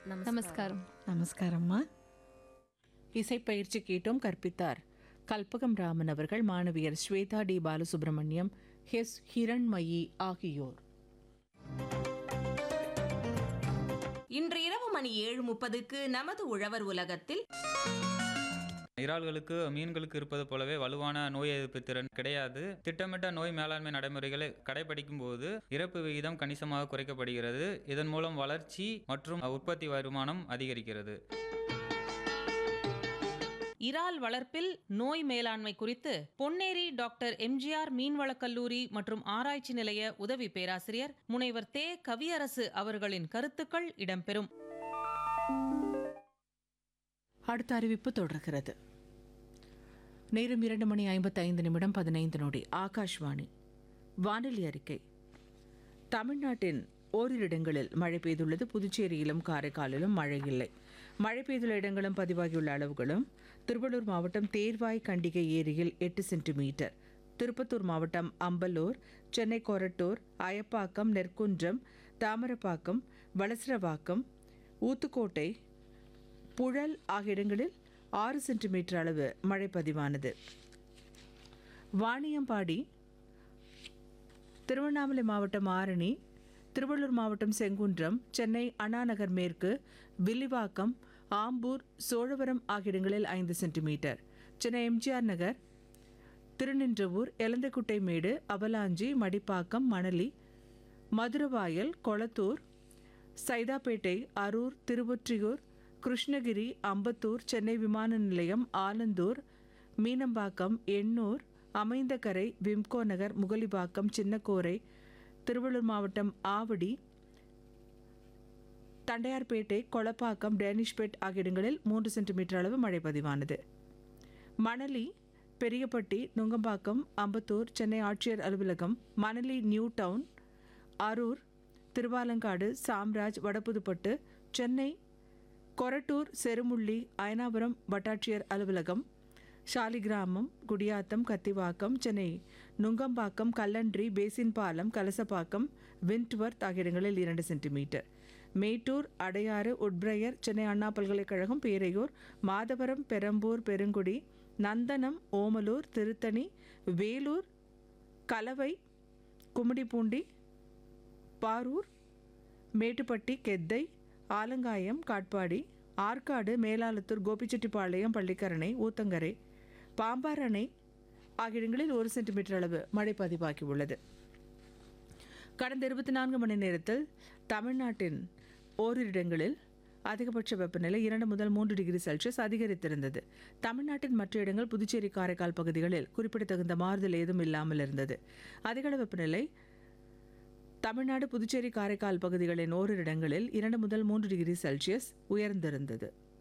நமஸ்காரம் நமஸ்காரம்மா இசைப்பயிற்சி கேட்டும் கற்பித்தார் கல்பகம் ராமன் அவர்கள் மாணவியர் ஸ்வேதா டி பாலசுப்ரமணியம் ஹெஸ் ஹிரண்மயி ஆகியோர் இன்று இரவு மணி ஏழு முப்பதுக்கு நமது உழவர் உலகத்தில் இறால்களுக்கு மீன்களுக்கு இருப்பது போலவே வலுவான நோய் எதிர்ப்பு திறன் கிடையாது திட்டமிட்ட நோய் மேலாண்மை நடைமுறைகளை கடைபிடிக்கும் போது இறப்பு விகிதம் கணிசமாக குறைக்கப்படுகிறது இதன் மூலம் வளர்ச்சி மற்றும் உற்பத்தி வருமானம் அதிகரிக்கிறது இறால் வளர்ப்பில் நோய் மேலாண்மை குறித்து பொன்னேரி டாக்டர் எம்ஜிஆர் மீன்வளக் கல்லூரி மற்றும் ஆராய்ச்சி நிலைய உதவி பேராசிரியர் முனைவர் தே கவியரசு அவர்களின் கருத்துக்கள் இடம்பெறும் அடுத்த அறிவிப்பு தொடர்கிறது நேரம் இரண்டு மணி ஐம்பத்தைந்து நிமிடம் பதினைந்து நொடி ஆகாஷ்வாணி வானிலை அறிக்கை தமிழ்நாட்டின் ஓரிரு இடங்களில் மழை பெய்துள்ளது புதுச்சேரியிலும் காரைக்காலிலும் மழை இல்லை மழை பெய்துள்ள இடங்களும் பதிவாகியுள்ள அளவுகளும் திருவள்ளூர் மாவட்டம் தேர்வாய் கண்டிகை ஏரியில் எட்டு சென்டிமீட்டர் திருப்பத்தூர் மாவட்டம் அம்பலூர் சென்னை கொரட்டூர் அயப்பாக்கம் நெற்குன்றம் தாமரப்பாக்கம் வளசரவாக்கம் ஊத்துக்கோட்டை புழல் ஆகிய இடங்களில் ஆறு சென்டிமீட்டர் அளவு மழை பதிவானது வாணியம்பாடி திருவண்ணாமலை மாவட்டம் ஆரணி திருவள்ளூர் மாவட்டம் செங்குன்றம் சென்னை அண்ணாநகர் மேற்கு வில்லிவாக்கம் ஆம்பூர் சோழவரம் ஆகிய இடங்களில் ஐந்து சென்டிமீட்டர் சென்னை எம்ஜிஆர் நகர் திருநின்றவூர் எலந்தக்குட்டை மேடு அவலாஞ்சி மடிப்பாக்கம் மணலி மதுரவாயல் கொளத்தூர் சைதாப்பேட்டை அரூர் திருவொற்றியூர் கிருஷ்ணகிரி அம்பத்தூர் சென்னை விமான நிலையம் ஆலந்தூர் மீனம்பாக்கம் எண்ணூர் அமைந்தகரை விம்கோ நகர் முகலிவாக்கம் சின்னக்கோரை திருவள்ளூர் மாவட்டம் ஆவடி தண்டையார்பேட்டை கொளப்பாக்கம் டேனிஷ்பேட் ஆகிய இடங்களில் மூன்று சென்டிமீட்டர் அளவு மழை பதிவானது மணலி பெரியப்பட்டி நுங்கம்பாக்கம் அம்பத்தூர் சென்னை ஆட்சியர் அலுவலகம் மணலி நியூ டவுன் அரூர் திருவாலங்காடு சாம்ராஜ் வடபுதுப்பட்டு சென்னை கொரட்டூர் செருமுள்ளி அயனாபுரம் வட்டாட்சியர் அலுவலகம் சாலிகிராமம் குடியாத்தம் கத்திவாக்கம் சென்னை நுங்கம்பாக்கம் கல்லன்றி பேசின் பாலம் கலசப்பாக்கம் விண்ட்வர்த் ஆகிய இடங்களில் இரண்டு சென்டிமீட்டர் மேட்டூர் அடையாறு உட்பிரையர் சென்னை அண்ணா பல்கலைக்கழகம் பேரையூர் மாதவரம் பெரம்பூர் பெருங்குடி நந்தனம் ஓமலூர் திருத்தணி வேலூர் கலவை கும்மிடிப்பூண்டி பாரூர் மேட்டுப்பட்டி கெத்தை ஆலங்காயம் காட்பாடி ஆற்காடு மேலாளத்தூர் கோபிச்செட்டிப்பாளையம் பள்ளிக்கரணை ஊத்தங்கரை பாம்பார் அணை ஆகிய இடங்களில் ஒரு சென்டிமீட்டர் அளவு மழை பதிவாகி உள்ளது கடந்த இருபத்தி நான்கு மணி நேரத்தில் தமிழ்நாட்டின் ஓரிரு இடங்களில் அதிகபட்ச வெப்பநிலை இரண்டு முதல் மூன்று டிகிரி செல்சியஸ் அதிகரித்திருந்தது தமிழ்நாட்டின் மற்ற இடங்கள் புதுச்சேரி காரைக்கால் பகுதிகளில் குறிப்பிடத்தகுந்த மாறுதல் ஏதும் இல்லாமல் இருந்தது அதிகள வெப்பநிலை தமிழ்நாடு புதுச்சேரி காரைக்கால் பகுதிகளின் ஓரிரு இடங்களில் இரண்டு முதல் மூன்று டிகிரி செல்சியஸ் உயர்ந்திருந்தது